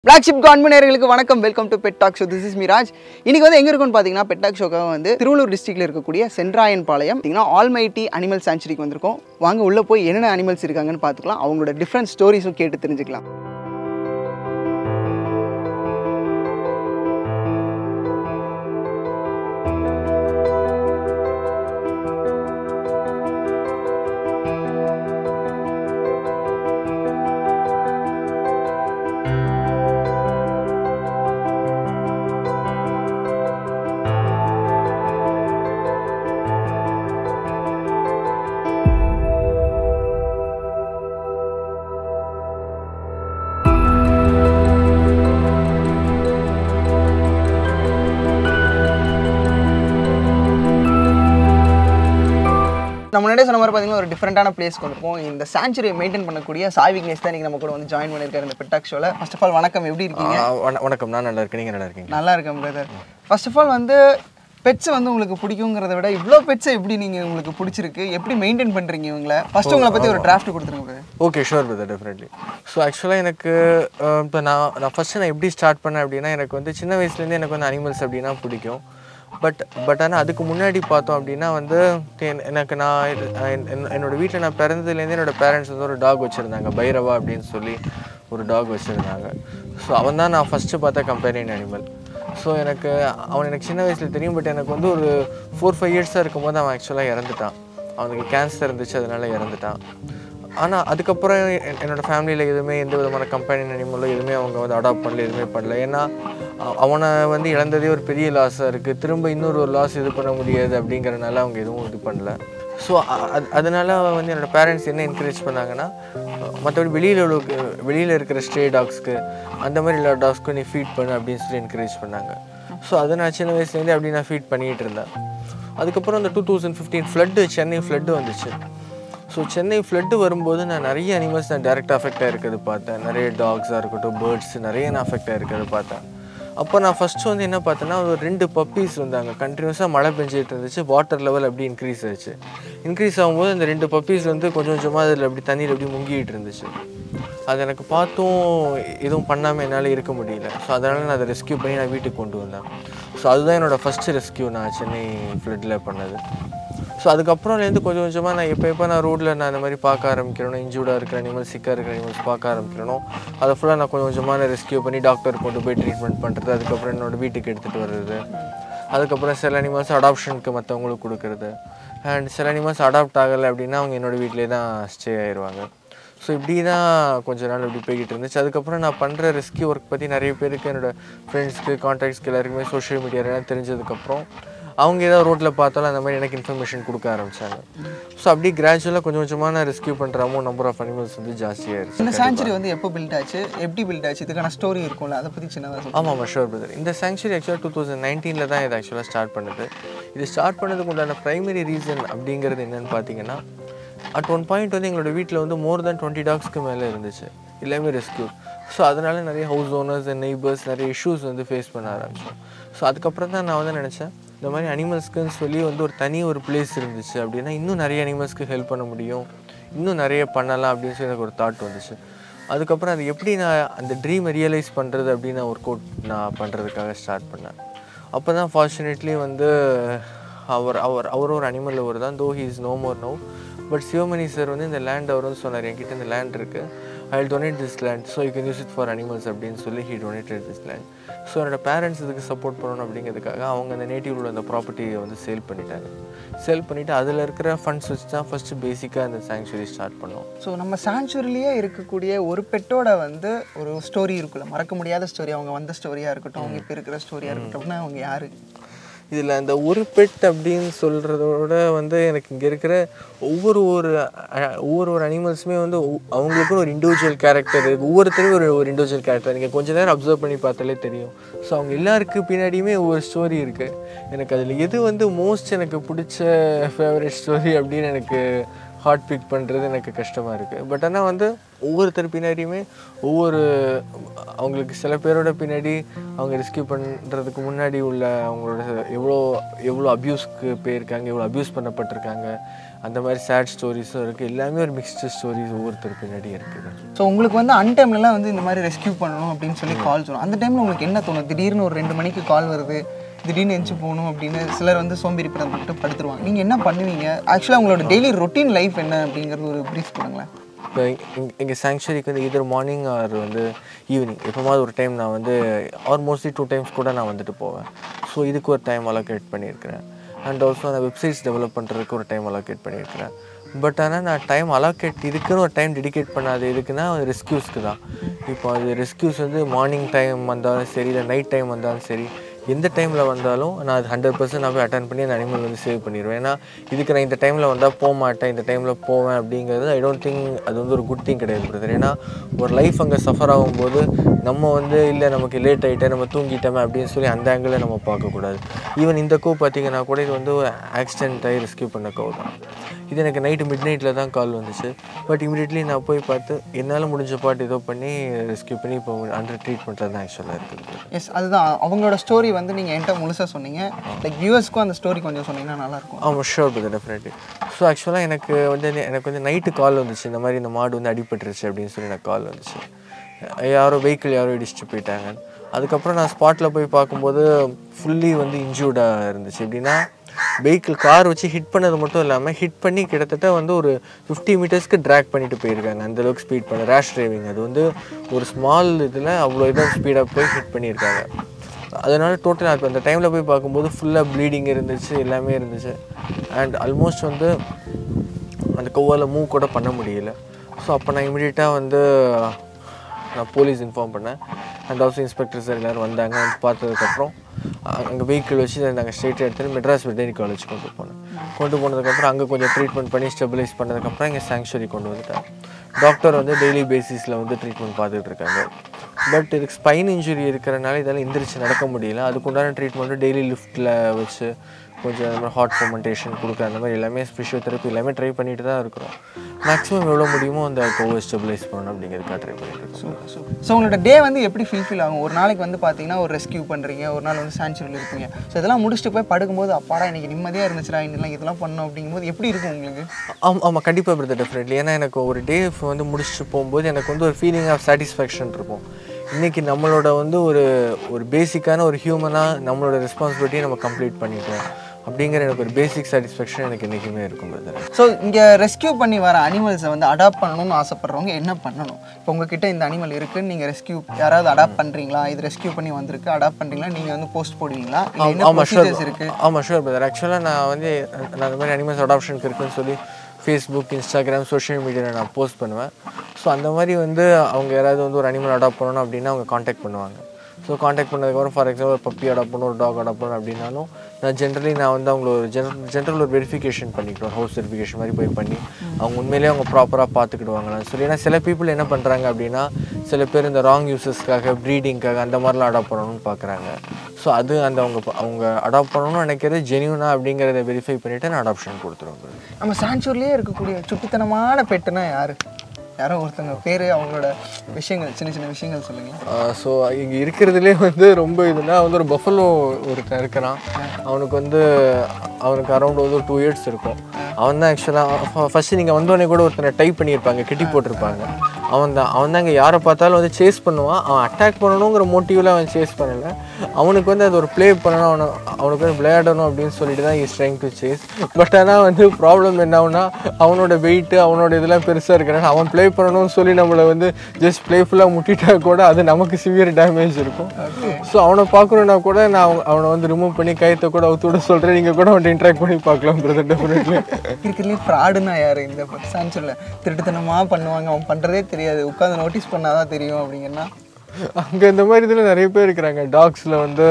Black Sheep கான்மினர்களுக்கு வணக்கம் welcome to pet talk show this is Miraj இன்னைக்கு வந்து எங்க இருக்கும்னு பார்த்தீங்கன்னா பெட் டாக் ஷோக்காக வந்து திருவள்ளூர் டிஸ்ட்ரிக்ட்ல இருக்கக்கூடிய சென்ட்ராயன் பாளையம் பார்த்தீங்கன்னா ஆல்மைட்டி அனிமல் சான்ச்சுரிக்கு வந்திருக்கோம் வாங்க உள்ள போய் என்னென்ன அனிமல்ஸ் இருக்காங்கன்னு பார்த்துக்கலாம் அவங்களோட டிஃப்ரெண்ட் ஸ்டோரிஸும் கேட்டு தெரிஞ்சுக்கலாம் நம்ம முன்னாடியே சொன்ன மாதிரி பார்த்தீங்கன்னா ஒரு டிஃப்ரெண்டான பிளேஸ்க்கு வந்திருக்கோம் இந்த சான்ச்சுரியை மெயின்டைன் பண்ணக்கூடிய சாய் விக்னேஷ் தான் இன்னைக்கு நம்ம கூட வந்து ஜாயின் பண்ணியிருக்காரு இந்த பெட்டாக் ஷோவில் ஃபர்ஸ்ட் ஆஃப் ஆல் வணக்கம் எப்படி இருக்கீங்க ஆ, வண- வணக்கம் நான் நல்லா இருக்கேன் நீங்கள் நல்லா இருக்கீங்க நல்லா இருக்கேன் பிரதர் ஃபர்ஸ்ட் ஆஃப் ஆல் வந்து பெட்ஸ் வந்து உங்களுக்கு பிடிக்குங்கிறத விட இவ்வளோ பெட்ஸை எப்படி நீங்கள் உங்களுக்கு பிடிச்சிருக்கு எப்படி மெயின்டைன் பண்ணுறீங்க இவங்களை ஃபர்ஸ்ட் உங்களை பற்றி ஒரு டிராஃப்ட் கொடுத்துருங்க brother okay sure brother definitely so ஆக்சுவலாக எனக்கு இப்போ நான் நான் ஃபஸ்ட்டு நான் எப்படி ஸ்டார்ட் பண்ணேன் அப்படின்னா எனக்கு வந்து சின்ன வயசுலேருந்தே எனக்கு வந்து அனிமல்ஸ் அப்படின்னா பிடிக்கும் பட் பட் ஆனால் அதுக்கு முன்னாடி பார்த்தோம் அப்படின்னா வந்து என்- எனக்கு நான் இது- என்- என்- என்னோட வீட்டில் நான் பிறந்ததுலேருந்தே என்னோட பேரண்ட்ஸ் வந்து ஒரு டாக் வச்சுருந்தாங்க பைரவா அப்படின்னு சொல்லி ஒரு டாக் வச்சுருந்தாங்க ஸோ அவன் தான் நான் ஃபஸ்ட்டு பார்த்த கம்பேனியன் அனிமல் ஸோ எனக்கு அவன் எனக்கு சின்ன வயசில் தெரியும் பட் எனக்கு வந்து ஒரு ஃபோர் ஃபைவ் இயர்ஸாக இருக்கும்போது அவன் ஆக்சுவலாக இறந்துட்டான் அவனுக்கு கேன்சர் இருந்துச்சு அதனால இறந்துட்டான் ஆனால் அதுக்கப்புறம் என்- என்னோட ஃபேமிலியில் எதுவுமே எந்த விதமான கம்பெனி அனிமலோ எதுவுமே அவங்க வந்து அடாப்ட் பண்ணல எதுவுமே பண்ணல ஏன்னா அ- அவனை வந்து இழந்ததே ஒரு பெரிய லாஸாக இருக்குது திரும்ப இன்னொரு ஒரு லாஸ் இது பண்ண முடியாது அப்படிங்கறனால அவங்க எதுவும் இது பண்ணல ஸோ அது அதனால வந்து என்னோட பேரண்ட்ஸ் என்ன என்கரேஜ் பண்ணாங்கன்னா மற்றபடி வெளியில் உள்ள வெளியில் இருக்கிற ஸ்ட்ரே டாக்ஸ்க்கு அந்த மாதிரி எல்லா டாக்ஸ்க்கும் நீ ஃபீட் பண்ணு அப்படின்னு சொல்லி என்கரேஜ் பண்ணாங்க ஸோ அதை நான் சின்ன வயசுலேருந்தே அப்படி நான் ஃபீட் பண்ணிகிட்டு இருந்தேன் அதுக்கப்புறம் அந்த two thousand fifteen flood Chennai flood வந்துச்சு ஸோ சென்னை ஃப்ளட்டு வரும்போது நான் நிறைய அனிமல்ஸ் நான் டேரெக்டாக அஃபெக்ட் ஆகிருக்கிறது பார்த்தேன் நிறைய டாக்ஸாக இருக்கட்டும் பேர்ட்ஸ் நிறைய நான் அஃபெக்ட் ஆகிருக்கிறது பார்த்தேன் அப்போ நான் ஃபஸ்ட்டு வந்து என்ன பார்த்தேன்னா ஒரு ரெண்டு பப்பீஸ் வந்தாங்க கண்டினியூஸாக மழை பெஞ்சிட்டு இருந்துச்சு வாட்டர் லெவல் அப்படி இன்க்ரீஸ் ஆச்சு இன்க்ரீஸ் ஆகும்போது அந்த ரெண்டு பப்பீஸ் வந்து கொஞ்சம் கொஞ்சமாக அதில் அப்படி தண்ணியில் அப்படி முங்கிட்டு இருந்துச்சு அது எனக்கு பார்த்தும் எதுவும் பண்ணாமல் என்னால் இருக்க முடியல ஸோ அதனால் நான் அதை ரெஸ்க்யூ பண்ணி நான் வீட்டுக்கு கொண்டு வந்தேன் ஸோ அதுதான் என்னோடய ஃபஸ்ட்டு ரெஸ்க்யூ நான் சென்னை ஃப்ளட்டில் பண்ணது ஸோ அதுக்கப்புறம்லேருந்து கொஞ்சம் கொஞ்சமாக நான் எப்போ எப்போ நான் ரோட்டில் நான் இந்த மாதிரி பார்க்க ஆரம்பிக்கிறேனோ இன்ஜூர்டாக இருக்கிற அனிமல்ஸ் சிக்காக இருக்கிற அனிமல்ஸ் பார்க்க ஆரம்பிக்கிறேனோ அதை ஃபுல்லாக நான் கொஞ்சம் கொஞ்சமாக நான் ரெஸ்க்யூ பண்ணி டாக்டர் கொண்டு போய் ட்ரீட்மெண்ட் பண்ணுறது அதுக்கப்புறம் என்னோட வீட்டுக்கு எடுத்துகிட்டு வர்றது அதுக்கப்புறம் சில அனிமல்ஸ் அடாப்ஷனுக்கு மற்றவங்களுக்கு கொடுக்குறது அண்ட் சில அனிமல்ஸ் அடாப்ட் ஆகலை அப்படின்னா அவங்க என்னோட வீட்டிலே தான் ஸ்டே ஆயிடுவாங்க ஸோ இப்படி தான் கொஞ்ச நாள் இப்படி போய்கிட்டு இருந்துச்சு அதுக்கப்புறம் நான் பண்ணுற ரெஸ்க்யூ ஒர்க் பற்றி நிறைய பேருக்கு என்னோட ஃப்ரெண்ட்ஸ்க்கு கான்டாக்ட்ஸ்க்கு எல்லாருக்குமே சோஷியல் மீடியாலாம் தெரிஞ்சதுக்கப்புறம் அவங்க ஏதாவது ரோட்டில் பார்த்தாலும் அந்த மாதிரி எனக்கு இன்ஃபர்மேஷன் கொடுக்க ஆரம்பிச்சாங்க ஸோ அப்படி கிராஜுவலாக கொஞ்சம் கொஞ்சமாக நான் ரெஸ்க்யூ பண்ணுற அமௌண்ட் நம்பர் ஆஃப் அனிமல்ஸ் வந்து ஜாஸ்தியாயிருச்சு இந்த சான்ச்சுரி வந்து எப்போ பில்ட் ஆச்சு எப்படி பில்ட் ஆச்சு இதுக்கான ஸ்டோரி இருக்கும்ல அதை பற்றி சின்னதாக சொல்லுங்க ஆமாம் ஆமாம் ஷோர் பிரதர் இந்த சாங்சுரி ஆக்சுவலாக டூ தௌசண்ட் நைன்டீனில் தான் இது ஆக்சுவலாக ஸ்டார்ட் பண்ணுது இது ஸ்டார்ட் பண்ணதுக்கு உண்டான ப்ரைமரி ரீசன் அப்படிங்கிறது என்னன்னு பார்த்தீங்கன்னா அட் ஒன் பாயிண்ட் வந்து எங்களோட வீட்டில் வந்து மோர் தென் டுவெண்ட்டி டாக்ஸ்க்கு மேலே இருந்துச்சு எல்லாமே ரெஸ்க்யூ ஸோ அதனால நிறைய ஹவுஸ் ஓனர்ஸ் அண்ட் நெய்பர்ஸ் நிறைய இஷ்யூஸ் வந்து ஃபேஸ் பண்ண ஆரம்பிச்சோம் ஸோ அதுக்கப்புறம் தான் நான் வந்து நினச்சேன் இந்த மாதிரி அனிமல்ஸ்க்குன்னு சொல்லி வந்து ஒரு தனி ஒரு பிளேஸ் இருந்துச்சு அப்படின்னா இன்னும் நிறைய அனிமல்ஸ்க்கு ஹெல்ப் பண்ண முடியும் இன்னும் நிறைய பண்ணலாம் அப்படின்னு சொல்லி எனக்கு ஒரு தாட் வந்துச்சு அதுக்கப்புறம் அது எப்படி நான் அந்த ட்ரீமை ரியலைஸ் பண்ணுறது அப்படின்னு நான் ஒர்க் அவுட் நான் பண்ணுறதுக்காக ஸ்டார்ட் பண்ணேன் அப்போ தான் ஃபார்ச்சுனேட்லி வந்து அவர் அவர் அவர் ஒரு அனிமல் லவர் தான் though he is no more no but Sivamani sir வந்து இந்த லேண்ட் அவர் வந்து சொன்னார் என்கிட்ட இந்த லேண்ட் இருக்குது I donate this land so you can use it for animals அப்படின்னு சொல்லி he donated this land so என்னோட பேரண்ட்ஸ் இதுக்கு சப்போர்ட் பண்ணணும் அப்படிங்கிறதுக்காக அவங்க அந்த நேட்டிவ் உள்ள அந்த ப்ராப்பர்ட்டியை வந்து சேல் பண்ணிட்டாங்க சேல் பண்ணிவிட்டு அதில் இருக்கிற ஃபண்ட்ஸ் வச்சு தான் ஃபஸ்ட்டு பேசிக்காக அந்த சாங்சுரி ஸ்டார்ட் பண்ணோம் ஸோ நம்ம சான்ச்சுரிலேயே இருக்கக்கூடிய ஒரு பெட்டோட வந்து ஒரு ஸ்டோரி இருக்குல்ல மறக்க முடியாத ஸ்டோரி அவங்க வந்த ஸ்டோரியாக இருக்கட்டும் அவங்க இப்போ இருக்கிற ஸ்டோரியாக இருக்கட்டும்னா அவங்க யாரு இதில் அந்த ஒரு பெட் அப்படின்னு சொல்கிறதோட வந்து எனக்கு இங்கே இருக்கிற ஒவ்வொரு ஒரு அ- ஒவ்வொரு ஒரு அனிமல்ஸுமே வந்து ஒவ்- அவங்களுக்குன்னு ஒரு இண்டிவிஜுவல் கேரக்டர் ஒவ்வொருத்தரும் ஒரு ஒரு இண்டிவிஜுவல் கேரக்டர் நீங்கள் கொஞ்ச நேரம் அப்சர்வ் பண்ணி பார்த்தாலே தெரியும் ஸோ அவங்க எல்லாருக்கு பின்னாடியுமே ஒவ்வொரு ஸ்டோரி இருக்குது எனக்கு அதில் எது வந்து மோஸ்ட் எனக்கு பிடிச்ச ஃபேவரட் ஸ்டோரி அப்படின்னு எனக்கு ஹார்ட் பிக் பண்ணுறது எனக்கு கஷ்டமாக இருக்குது பட் ஆனால் வந்து ஒவ்வொருத்தர் பின்னாடியுமே ஒவ்வொரு அவங்களுக்கு சில பேரோட பின்னாடி அவங்க ரெஸ்கியூ பண்ணுறதுக்கு முன்னாடி உள்ள அவங்களோட எவ்வளோ எவ்வளோ அப்யூஸ்க்கு போயிருக்காங்க எவ்வளோ அப்யூஸ் பண்ணப்பட்டிருக்காங்க அந்த மாதிரி சேட் ஸ்டோரிஸும் இருக்குது எல்லாமே ஒரு மிக்ஸ்டு ஸ்டோரிஸ் ஒவ்வொருத்தர் பின்னாடியும் இருக்குது ஸோ உங்களுக்கு வந்து அன்டைம்லலாம் வந்து இந்த மாதிரி ரெஸ்கியூ பண்ணணும் அப்படின்னு சொல்லி கால் சொல்லும் அந்த டைமில் உங்களுக்கு என்ன தோணும் திடீர்னு ஒரு ரெண்டு மணிக்கு கால் வருது திடீர்னு எஞ்சி போகணும் அப்படின்னு சிலர் வந்து சோம்பேறி மட்டும் படுத்துருவாங்க நீங்கள் என்ன பண்ணுவீங்க ஆக்சுவலாக உங்களோட டெய்லி ரொட்டீன் லைஃப் என்ன அப்படிங்கிறது ஒரு ப்ரீஃப் கொடுங்களேன் இப்போ எங்கள் சாங்சுரிக்கு வந்து இதர் மார்னிங் ஆர் வந்து ஈவினிங் எப்போமாவது ஒரு டைம் நான் வந்து ஆர் மோஸ்ட்லி டூ டைம்ஸ் கூட நான் வந்துட்டு போவேன் ஸோ இதுக்கு ஒரு டைம் அலோகேட் பண்ணியிருக்கிறேன் அண்ட் ஆல்சோ அந்த வெப்சைட்ஸ் டெவலப் பண்ணுறதுக்கு ஒரு டைம் அலோகேட் பண்ணியிருக்கிறேன் பட் ஆனால் நான் டைம் அலோகேட் இதுக்குன்னு ஒரு டைம் டெடிகேட் பண்ணாது எதுக்குன்னா ரெஸ்கியூஸ்க்கு தான் இப்போ அது ரெஸ்கியூஸ் வந்து மார்னிங் டைம் வந்தாலும் சரி இல்லை நைட் டைம் வந்தாலும் சரி எந்த டைமில் வந்தாலும் நான் அது ஹண்ட்ரட் பர்சன்ட் நான் போய் அட்டன் பண்ணி அந்த அனிமல் வந்து சேவ் பண்ணிடுவேன் ஏன்னா இதுக்கு நான் இந்த டைமில் வந்தால் போக மாட்டேன் இந்த டைமில் போவேன் அப்படிங்கிறது ஐ டோன்ட் திங்க் அது வந்து ஒரு குட் திங் கிடையாது பிரதர் ஏன்னா ஒரு லைஃப் அங்கே சஃபர் ஆகும்போது நம்ம வந்து இல்லை நமக்கு லேட் ஆகிட்டேன் நம்ம தூங்கிட்டோமே அப்படின்னு சொல்லி அந்த ஆங்கிளில் நம்ம பார்க்கக்கூடாது ஈவன் இந்த கோ பார்த்தீங்கன்னா கூட இது வந்து ஒரு ஆக்சிடென்ட் ஆகி ரெஸ்கியூ பண்ண கோ தான் இது எனக்கு நைட்டு மிட் நைட்டில் தான் கால் வந்துச்சு பட் இமீடியட்லி நான் போய் பார்த்து என்னால் முடிஞ்ச பாட்டு ஏதோ பண்ணி ரெஸ்கியூ பண்ணி இப்போ அண்டர் ட்ரீட்மெண்ட்டில் தான் ஆக்சுவலாக இருக்குது எஸ் அதுதான் அவங்களோட ஸ்டோரி வந்து நீங்கள் என்கிட்ட முழுசாக சொன்னீங்க லைக் வியூவர்ஸ்க்கும் அந்த ஸ்டோரி கொஞ்சம் சொன்னீங்கன்னா நல்லாயிருக்கும் ஆமாம் ஷோர் பிரதர் டெஃபினெட்லி ஸோ ஆக்சுவலாக எனக்கு வந்து நெ- எனக்கு வந்து நைட்டு கால் வந்துச்சு இந்த மாதிரி இந்த மாடு வந்து அடிபட்டுருச்சு அப்படின்னு சொல்லி எனக்கு கால் வந்துச்சு யாரோ வெஹிக்கிள் யாரோ இடிச்சுட்டு போயிட்டாங்க அதுக்கப்புறம் நான் ஸ்பாட்டில் போய் பார்க்கும்போது ஃபுல்லி வந்து இன்ஜூர்டாக இருந்துச்சு எப்படின்னா வெஹிக்கிள் கார் வச்சு ஹிட் பண்ணது மட்டும் இல்லாமல் ஹிட் பண்ணி கிட்டத்தட்ட வந்து ஒரு ஃபிஃப்டி மீட்டர்ஸ்க்கு ட்ராக் பண்ணிட்டு போயிருக்காங்க அந்த அளவுக்கு ஸ்பீட் பண்ண ரேஷ் டிரைவிங் அது வந்து ஒரு ஸ்மால் இதில் அவ்வளோ இதாக ஸ்பீடாக போய் ஹிட் பண்ணியிருக்காங்க அதனால டோட்டலாக இப்போ அந்த டைமில் போய் பார்க்கும்போது ஃபுல்லாக ப்ளீடிங் இருந்துச்சு எல்லாமே இருந்துச்சு அண்ட் ஆல்மோஸ்ட் வந்து அந்த கொவ்வால் மூவ் கூட பண்ண முடியல ஸோ அப்போ நான் இமீடியட்டாக வந்து நான் போலீஸ் இன்ஃபார்ம் பண்ணேன் அண்ட் ஆல்சோ இன்ஸ்பெக்டர் சார் எல்லோரும் வந்தாங்க வந்து பார்த்ததுக்கப்புறம் அங்கே வெஹிக்கிள் வச்சு நாங்கள் ஸ்ட்ரெயிட்டாக எடுத்துட்டு மெட்ராஸ் வெட்டரி காலேஜ் கொண்டு போனேன் கொண்டு போனதுக்கப்புறம் அங்கே கொஞ்சம் ட்ரீட்மெண்ட் பண்ணி ஸ்டெபிலைஸ் பண்ணதுக்கப்புறம் இங்கே சாங்சுரி கொண்டு வந்துட்டேன் டாக்டர் வந்து டெய்லி பேசிஸில் வந்து ட்ரீட்மெண்ட் பார்த்துட்டு இருக்காங்க பட் இதுக்கு ஸ்பைன் இன்ஜுரி இருக்கிறனால இதால் எந்திரிச்சு நடக்க முடியல அதுக்குண்டான ட்ரீட்மெண்ட்டு டெய்லி லிஃப்ட்டில் வச்சு கொஞ்சம் அந்த மாதிரி ஹாட் ஃபர்மெண்டேஷன் கொடுக்க அந்த மாதிரி எல்லாமே ஃபிசியோதெரப்பி எல்லாமே ட்ரை பண்ணிட்டு தான் இருக்கிறோம் மேக்ஸிமம் எவ்வளோ முடியுமோ அந்த கோவை ஸ்டெபிலைஸ் பண்ணணும் அப்படிங்கிறதுக்காக ட்ரை பண்ணிட்டு இருக்கோம் ஸோ உங்களோட டே வந்து எப்படி ஃபீல் ஃபீல் ஆகும் ஒரு நாளைக்கு வந்து பார்த்தீங்கன்னா ஒரு ரெஸ்கியூ பண்ணுறீங்க ஒரு நாள் வந்து சான்ச்சுரியில் இருப்பீங்க ஸோ இதெல்லாம் முடிச்சுட்டு போய் படுக்கும்போது அப்பாடா இன்னைக்கு நிம்மதியாக இருந்துச்சுடா இன்னெல்லாம் இதெல்லாம் பண்ணோம் அப்படிங்கும்போது எப்படி இருக்கும் உங்களுக்கு ஆமாம் ஆமாம் கண்டிப்பாக பிரதர் டெஃபினெட்லி ஏன்னா எனக்கு ஒரு டே வந்து முடிச்சுட்டு போகும்போது எனக்கு வந்து ஒரு ஃபீலிங் ஆஃப் சாட்டிஸ்ஃபேக்ஷன் இருக்கும் இன்றைக்கி நம்மளோட வந்து ஒரு ஒரு பேசிக்கான ஒரு ஹியூமனாக நம்மளோட ரெஸ்பான்சிபிலிட்டியை நம்ம கம்ப்ளீட் பண்ணிட்டோம் அப்படிங்கிற எனக்கு ஒரு பேசிக் சாட்டிஸ்ஃபேக்ஷன் எனக்கு என்றைக்குமே இருக்கும் பிரதர் ஸோ இங்கே ரெஸ்கியூ பண்ணி வர அனிமல்ஸை வந்து அடாப்ட் பண்ணணும்னு ஆசைப்படுறவங்க என்ன பண்ணணும் இப்போ உங்ககிட்ட இந்த அனிமல் இருக்குன்னு நீங்கள் ரெஸ்கியூ யாராவது அடாப்ட் பண்ணுறீங்களா இது ரெஸ்கியூ பண்ணி வந்திருக்கு அடாப்ட் பண்ணுறீங்களா நீங்கள் வந்து போஸ்ட் போடுவீங்களா இல்லை என்ன ஆமாம் ஷூர் ப்ரொசீஜர்ஸ் இருக்குது ஆமாம் ஷூர் பிரதர் ஆக்சுவலாக நான் வந்து நான் அந்த மாதிரி அனிமல்ஸ் அடாப்ஷனுக்கு இருக்குன்னு சொல்லி ஃபேஸ்புக் இன்ஸ்டாகிராம் சோஷியல் மீடியாவில் நான் போஸ்ட் பண்ணுவேன் ஸோ அந்த மாதிரி வந்து அவங்க யாராவது வந்து ஒரு அனிமல் அடாப்ட் பண்ணணும் அப்படின்னா அவங்க காண்டாக்ட் பண்ணுவாங்க ஸோ காண்டாக்ட் பண்ணதுக்கப்புறம் ஃபார் எக்ஸாம்பிள் ஒரு பப்பி அடாப்ட் பண்ணணும் ஒரு டாக் அடாப்ட் பண்ணணும் அப்படின்னாலும் நான் ஜென்ரலி நான் வந்து அவங்கள ஒரு ஜென்ரல் ஜென்ரல் ஒரு வெரிஃபிகேஷன் பண்ணிக்கிடுவேன் ஹவுஸ் வெரிஃபிகேஷன் மாதிரி போய் பண்ணி அவங்க உண்மையிலேயே அவங்க ப்ராப்பராக பார்த்துக்கிடுவாங்களான்னு சொல்லி ஏன்னா சில பீப்புள் என்ன பண்ணுறாங்க அப்படின்னா சில பேர் இந்த ராங் யூசஸ்க்காக ப்ரீடிங்காக அந்த மாதிரிலாம் அடாப்ட் பண்ணணும்னு பார்க்குறாங்க ஸோ அது அந்த அவங்க ப- அவங்க அடாப்ட் பண்ணணும்னு நினைக்கிறது ஜெனியூனா அப்படிங்கிறத வெரிஃபை பண்ணிவிட்டு நான் அடாப்ஷன் கொடுத்துருவேன் நம்ம சான்ச்சூர்லேயே இருக்கக்கூடிய சுட்டித்தனமான பெட்டுனா யார் யாரோ ஒருத்தவங்க பேர் அவங்களோட விஷயங்கள் சின்ன சின்ன விஷயங்கள் சொல்லுங்கள் ஸோ இங்கே இருக்கிறதுலே வந்து ரொம்ப இதுனா வந்து ஒரு பஃபலோ ஒருத்தன் இருக்கிறான் அவனுக்கு வந்து அவனுக்கு அரௌண்ட் வந்து ஒரு டூ இயர்ஸ் இருக்கும் அவன் தான் ஆக்சுவலாக ஃபஸ்ட்டு நீங்கள் வந்தோடனே கூட ஒருத்தனை டைப் பண்ணியிருப்பாங்க கெட்டி போட்டிருப்பாங்க அவன் தான் அவன் தான் இங்கே யாரை பார்த்தாலும் வந்து சேஸ் பண்ணுவான் அவன் அட்டாக் பண்ணணுங்கிற மோட்டிவில் அவன் சேஸ் பண்ணலை அவனுக்கு வந்து அது ஒரு ப்ளே பண்ணணும் அவனை அவனுக்கு வந்து விளையாடணும் அப்படின்னு சொல்லிட்டு தான் is trying to chase but ஆனால் வந்து ப்ராப்ளம் என்ன ஆகுனா அவனோட வெயிட்டு அவனோட இதெல்லாம் பெருசாக இருக்கிறனால அவன் ப்ளே பண்ணணும்னு சொல்லி நம்மளை வந்து ஜஸ்ட் ப்ளேஃபுல்லாக முட்டிட்டா கூட அது நமக்கு சிவியர் டேமேஜ் இருக்கும் ஸோ அவனை பார்க்கணுன்னா கூட நான் அவ- அவனை வந்து ரிமூவ் பண்ணி கயத்தை கூட அவுத்து விட சொல்கிறேன் நீங்கள் கூட அவன்கிட்ட இன்ட்ராக்ட் பண்ணி பார்க்கலாம் பிரதர் டெஃபினெட்லி இருக்கிறதுலே ஃப்ராடுனா யார் இந்த சான்ச்சூரில் திருட்டுத்தனமாக பண்ணுவாங்க அவன் பண்ணுறதே தெரியாது உட்காந்து நோட்டீஸ் பண்ணாதான் தெரியும் அப்படிங்கன்னா அங்கே இந்த மாதிரி இதில் நிறைய பேர் இருக்கிறாங்க டாக்ஸில் வந்து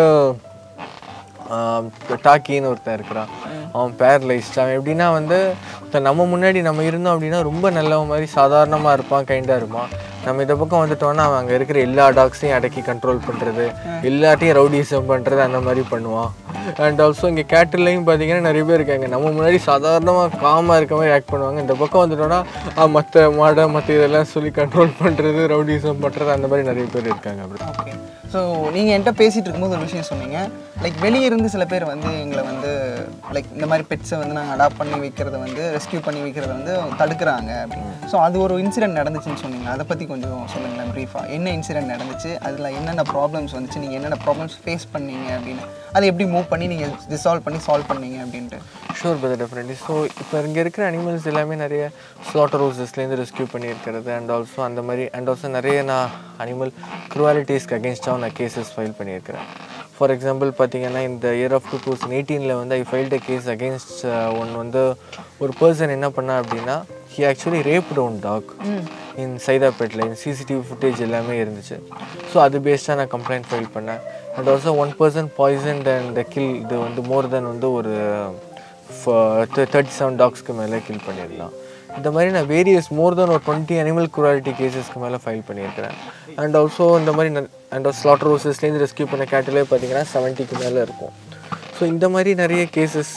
ஆம், டாக்கின்னு ஒருத்தன் இருக்கிறான் அவன் பேரலைஸ்ட் அவன் எப்படின்னா வந்து இப்ப நம்ம முன்னாடி நம்ம இருந்தோம் அப்படின்னா ரொம்ப நல்லவன் மாதிரி சாதாரணமாக இருப்பான் கைண்டாக இருப்பான் நம்ம இந்த பக்கம் வந்துட்டோம்னா அவன் அங்கே இருக்கிற எல்லா டாக்ஸையும் அடக்கி கண்ட்ரோல் பண்ணுறது எல்லாத்தையும் ரவுடிசம் பண்ணுறது அந்த மாதிரி பண்ணுவான் அண்ட் ஆல்சோ இங்கே கேட்டில்லையும் பார்த்தீங்கன்னா நிறைய பேர் இருக்காங்க நம்ம முன்னாடி சாதாரணமாக காமாக இருக்க மாதிரி ஆக்ட் பண்ணுவாங்க இந்த பக்கம் வந்துட்டோன்னா மற்ற மாடை மற்ற இதெல்லாம் சொல்லி கண்ட்ரோல் பண்ணுறது ரவுடிசம் பண்ணுறது அந்த மாதிரி நிறைய பேர் இருக்காங்க அப்படி ஓகே ஸோ நீங்கள் என்கிட்ட பேசிகிட்டு இருக்கும்போது ஒரு விஷயம் சொன்னீங்க லைக் வெளியே இருந்து சில பேர் வந்து எங்களை வந்து லைக் இந்த மாதிரி பெட்ஸை வந்து நாங்கள் அடாப்ட் பண்ணி வைக்கிறத வந்து ரெஸ்க்யூ பண்ணி வைக்கிறத வந்து தடுக்கிறாங்க அப்படின்னு ஸோ அது ஒரு இன்சிடென்ட் நடந்துச்சுன்னு சொன்னீங்க அதை பற்றி கொஞ்சம் சொல்லுங்களேன் ப்ரீஃபாக என்ன இன்சிடென்ட் நடந்துச்சு அதில் என்னென்ன ப்ராப்ளம்ஸ் வந்துச்சு நீங்கள் என்னென்ன ப்ராப்ளம்ஸ் ஃபேஸ் பண்ணீங்க அப்படின்னு அதை எப்படி மூவ் பண்ணி நீங்கள் டிசால்வ் பண்ணி சால்வ் பண்ணீங்க அப்படின்ட்டு ஷூர் பிரதர் டெஃபினெட்லி ஸோ இப்போ இங்கே இருக்கிற அனிமல்ஸ் எல்லாமே நிறைய ஸ்லாட்டர் ஹவுசஸ்லேருந்து ரெஸ்க்யூ பண்ணியிருக்கிறது அண்ட் ஆல்சோ அந்த மாதிரி அண்ட் ஆல்சோ நிறைய நான் அனிமல் க்ரூவாலிட்டிஸ்க்கு அகேன்ஸ்டாக நான் கேசஸ் ஃபைல் பண்ணியிருக்கிறேன் ஃபார் எக்ஸாம்பிள் பார்த்தீங்கன்னா இந்த இயர் ஆஃப் டூ தௌசண்ட் எயிட்டீனில் வந்து I filed a case against one வந்து ஒரு பர்சன் என்ன பண்ணா அப்படின்னா he actually rape down dog in சைதாப்பேட்டில் இன் சிசிடிவி ஃபுட்டேஜ் எல்லாமே இருந்துச்சு ஸோ அது பேஸ்டாக நான் கம்ப்ளைண்ட் ஃபைல் பண்ணேன் and also one person poisoned and kill இது வந்து மோர் தென் வந்து ஒரு தேர்ட்டி செவன் டாக்ஸ்க்கு மேலே கில் பண்ணிடலாம் இந்த மாதிரி நான் வேரியஸ் மோர் தென் ஒரு டுவெண்ட்டி அனிமல் குராலிட்டி கேசஸ்க்கு மேலே ஃபைல் பண்ணியிருக்கிறேன் அண்ட் ஆல்சோ இந்த மாதிரி அண்ட் ஸ்லாட்டர் ஹவுசஸ்லேருந்து ரெஸ்க்யூ பண்ண கேட்டிலே பார்த்தீங்கன்னா செவன்ட்டிக்கு மேலே இருக்கும் ஸோ இந்த மாதிரி நிறைய கேசஸ்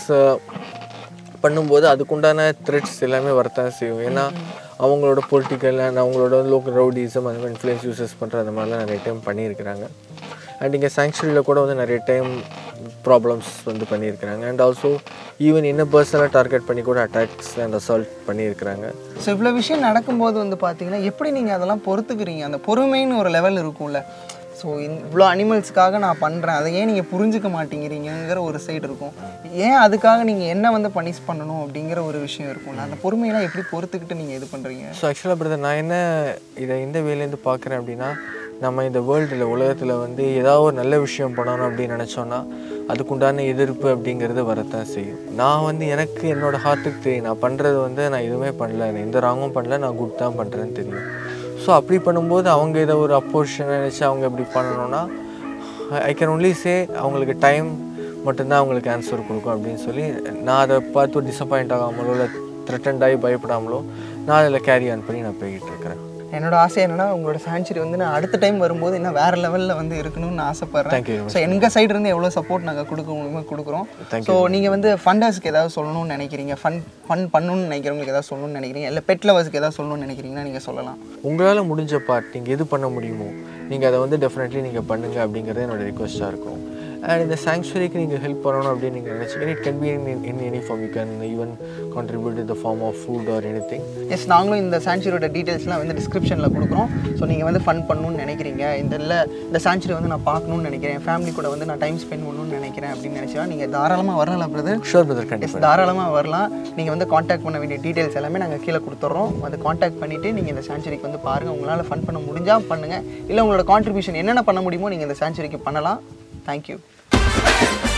பண்ணும்போது அதுக்குண்டான த்ரெட்ஸ் எல்லாமே வரத்தான் செய்யும் ஏன்னா அவங்களோட பொலிட்டிக்கல் அண்ட் அவங்களோட லோக்கல் ரவுடிசம் அந்த மாதிரி இன்ஃப்ளூயன்ஸ் யூசஸ் பண்ணுற அந்த மாதிரிலாம் நிறைய டைம் பண்ணியிருக்கிறாங்க அண்ட் இங்கே சாங்சுரியில் கூட வந்து நிறைய டைம் ப்ராப்ளம்ஸ் வந்து பண்ணியிருக்கிறாங்க அண்ட் ஆல்சோ ஈவன் என்ன பர்சனாக டார்கெட் பண்ணி கூட அட்டாக்ஸ் அண்ட் அசால்ட் பண்ணியிருக்கிறாங்க ஸோ இவ்வளோ விஷயம் நடக்கும்போது வந்து பார்த்தீங்கன்னா எப்படி நீங்கள் அதெல்லாம் பொறுத்துக்கிறீங்க அந்த பொறுமைன்னு ஒரு லெவல் இருக்கும்ல ஸோ இவ்வளோ அனிமல்ஸ்க்காக நான் பண்ணுறேன் அதை ஏன் நீங்கள் புரிஞ்சுக்க மாட்டேங்கிறீங்கிற ஒரு சைடு இருக்கும் ஏன் அதுக்காக நீங்கள் என்ன வந்து பனிஷ் பண்ணணும் அப்படிங்கிற ஒரு விஷயம் இருக்கும்ல அந்த பொறுமையெல்லாம் எப்படி பொறுத்துக்கிட்டு நீங்கள் இது பண்ணுறீங்க ஸோ ஆக்சுவலாக பிரதர் நான் என்ன இதை இந்த வேலேருந்து பார்க்குறேன் அப்படின்னா நம்ம இந்த வேர்ல்டில் உலகத்தில் வந்து ஏதாவது ஒரு நல்ல விஷயம் பண்ணணும் அப்படின்னு நினச்சோன்னா அதுக்குண்டான எதிர்ப்பு அப்படிங்கிறது வரத்தான் செய்யும் நான் வந்து எனக்கு என்னோட ஹார்ட்டுக்கு தெரியும் நான் பண்ணுறது வந்து நான் எதுவுமே பண்ணல நான் எந்த ராங்கும் பண்ணல நான் குட் தான் பண்ணுறேன்னு தெரியும் ஸோ அப்படி பண்ணும்போது அவங்க இதை ஒரு அப்போஷன் நினச்சி அவங்க இப்படி பண்ணணும்னா ஐ கேன் ஒன்லி சே அவங்களுக்கு டைம் மட்டும்தான் அவங்களுக்கு ஆன்சர் கொடுக்கும் அப்படின்னு சொல்லி நான் அதை பார்த்து டிசப்பாயிண்ட் ஆகாமலோ இல்லை த்ரெட்டன்ட் ஆகி பயப்படாமலோ நான் அதில் கேரி ஆன் பண்ணி நான் போய்கிட்டு இருக்கிறேன் என்னோட ஆசை என்னன்னா உங்களோட சான்ச்சுரி வந்து நான் அடுத்த டைம் வரும்போது இன்னும் வேற லெவலில் வந்து இருக்கணும்னு நான் ஆசைப்படுறேன் Thank you very much. So எங்கள் சைடு இருந்து எவ்வளோ சப்போர்ட் நாங்கள் கொடுக்க முடியுமோ கொடுக்குறோம் Thank ஸோ நீங்கள் வந்து ஃபண்டர்ஸ்க்கு ஏதாவது சொல்லணும்னு நினைக்கிறீங்க ஃபன் ஃபன் பண்ணணும்னு நினைக்கிறவங்களுக்கு ஏதாவது சொல்லணும்னு நினைக்கிறீங்க இல்லை பெட் லவர்ஸ்க்கு ஏதாவது சொல்லணும்னு நினைக்கிறீங்கன்னா நீங்கள் சொல்லலாம் உங்களால் முடிஞ்ச பார்ட் நீங்கள் எது பண்ண முடியுமோ நீங்கள் அதை வந்து டெஃபினெட்லி நீங்கள் பண்ணுங்க அப்படிங்கிறது என்னோட ரிக்வஸ்ட்டாக இருக்கும் அண்ட் இந்த சாங்சுரிக்கு நீங்கள் ஹெல்ப் பண்ணணும் அப்படின்னு நீங்கள் நினச்சிங்கன்னா it can be in in any form you can even contribute in the form of food or anything yes நாங்களும் இந்த சான்ச்சுரியோட டீட்டெயில்ஸ்லாம் வந்து டிஸ்கிரிப்ஷனில் கொடுக்குறோம் ஸோ நீங்கள் வந்து ஃபன் பண்ணணும்னு நினைக்கிறீங்க இந்த இல்லை இந்த சான்ச்சுரி வந்து நான் பார்க்கணும்னு நினைக்கிறேன் ஃபேமிலி கூட வந்து நான் டைம் ஸ்பெண்ட் பண்ணணும்னு நினைக்கிறேன் அப்படின்னு நினச்சா நீங்கள் தாராளமாக வரலாம் பிரதர் ஷோர் பிரதர் எஸ் கண்டிப்பாக தாராளமாக வரலாம் நீங்கள் வந்து காண்டாக்ட் பண்ண வேண்டிய டீட்டெயில்ஸ் எல்லாமே நாங்கள் கீழே கொடுத்துட்றோம் அதை காண்டாக்ட் பண்ணிவிட்டு நீங்கள் இந்த சான்ச்சுரிக்கு வந்து பாருங்கள் உங்களால் ஃபன் பண்ண முடிஞ்சால் பண்ணுங்கள் இல்லை உங்களோட கான்ட்ரிபியூஷன் என்னென்ன பண்ண முடியுமோ நீங்கள் இந்த சான்ச்சுரிக்கு பண்ணலாம் தேங்க்யூ